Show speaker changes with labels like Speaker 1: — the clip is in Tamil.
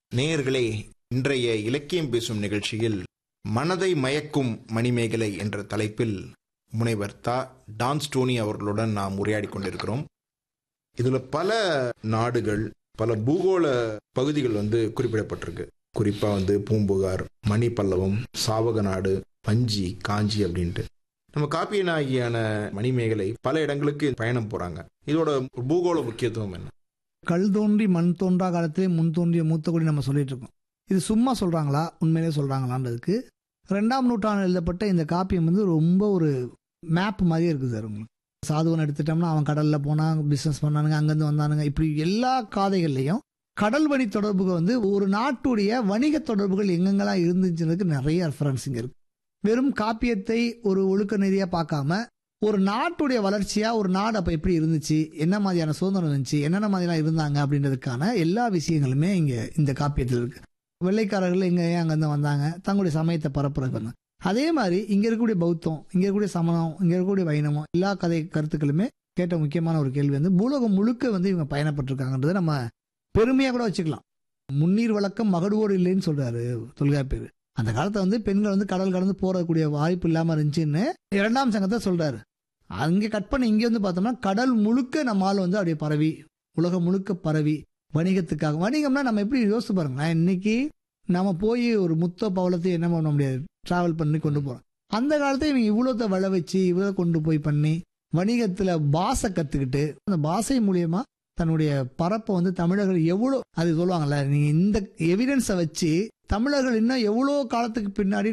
Speaker 1: நேயர்களே இன்றைய இலக்கியம் பேசும் நிகழ்ச்சியில் மனதை மயக்கும் மணிமேகலை என்ற தலைப்பில் முனைவர் தா டான் ஸ்டோனி அவர்களுடன் நாம் உரையாடி கொண்டிருக்கிறோம் இதுல பல நாடுகள் பல பூகோள பகுதிகள் வந்து குறிப்பிடப்பட்டிருக்கு குறிப்பா வந்து பூம்புகார் மணிப்பல்லவம் சாவக நாடு பஞ்சி காஞ்சி அப்படின்ட்டு நம்ம காப்பிய நாயகியான மணிமேகலை பல இடங்களுக்கு பயணம் போறாங்க இதோட பூகோள முக்கியத்துவம் என்ன
Speaker 2: கல் தோன்றி மண் தோன்றா காலத்திலே முன் தோன்றிய மூத்த குடி நம்ம சொல்லிட்டு இருக்கோம் இது சும்மா சொல்றாங்களா உண்மையிலே சொல்றாங்களான்றதுக்கு ரெண்டாம் நூற்றாண்டு எழுதப்பட்ட இந்த காப்பியம் வந்து ரொம்ப ஒரு மேப் மாதிரியே இருக்குது சார் உங்களுக்கு சாதுவன் எடுத்துட்டோம்னா அவன் கடல்ல போனான் பிசினஸ் பண்ணானுங்க அங்கேருந்து வந்தானுங்க இப்படி எல்லா காதைகள்லையும் கடல் வழி தொடர்புகள் வந்து ஒரு நாட்டுடைய வணிக தொடர்புகள் எங்கெங்கெல்லாம் இருந்துச்சுன்றதுக்கு நிறைய ரெஃபரன்ஸ் இங்க இருக்கு வெறும் காப்பியத்தை ஒரு ஒழுக்க நெறியா பார்க்காம ஒரு நாட்டுடைய வளர்ச்சியா ஒரு நாடு அப்ப எப்படி இருந்துச்சு என்ன மாதிரியான சுதந்திரம் இருந்துச்சு என்னென்ன மாதிரிலாம் இருந்தாங்க அப்படின்றதுக்கான எல்லா விஷயங்களுமே இங்க இந்த காப்பியத்தில் இருக்கு வெள்ளைக்காரர்கள் எங்க ஏன் அங்கிருந்து வந்தாங்க தங்களுடைய சமயத்தை பரப்புறதுக்கு வந்தாங்க அதே மாதிரி இங்க இருக்கக்கூடிய பௌத்தம் இங்க இருக்கக்கூடிய சமணம் இங்க இருக்கக்கூடிய வைணவம் எல்லா கதை கருத்துக்களுமே கேட்ட முக்கியமான ஒரு கேள்வி வந்து பூலோகம் முழுக்க வந்து இவங்க பயணப்பட்டிருக்காங்கன்றதை நம்ம பெருமையா கூட வச்சுக்கலாம் முன்னீர் வழக்கம் மகடுவோடு இல்லைன்னு சொல்றாரு தொல்காப்பியர் அந்த காலத்துல வந்து பெண்கள் வந்து கடல் கடந்து போறக்கூடிய வாய்ப்பு இல்லாம இருந்துச்சுன்னு இரண்டாம் சங்கத்தை சொல்றாரு அங்க கட் பண்ணி இங்க வந்து பார்த்தோம்னா கடல் முழுக்க நம்ம ஆள் வந்து அப்படியே பரவி உலகம் முழுக்க பரவி வணிகத்துக்காக வணிகம்னா நம்ம எப்படி யோசிச்சு பாருங்க நான் இன்னைக்கு நம்ம போய் ஒரு முத்த பவளத்தை என்ன பண்ண முடியாது டிராவல் பண்ணி கொண்டு போறோம் அந்த காலத்துல இவங்க இவ்வளோத்த வள வச்சு இவ்வளோ கொண்டு போய் பண்ணி வணிகத்துல பாசை கத்துக்கிட்டு அந்த பாசை மூலியமா தன்னுடைய பரப்பை வந்து தமிழர்கள் எவ்வளோ அது சொல்லுவாங்கல்ல நீங்க இந்த எவிடன்ஸை வச்சு தமிழர்கள் இன்னும் எவ்வளோ காலத்துக்கு பின்னாடி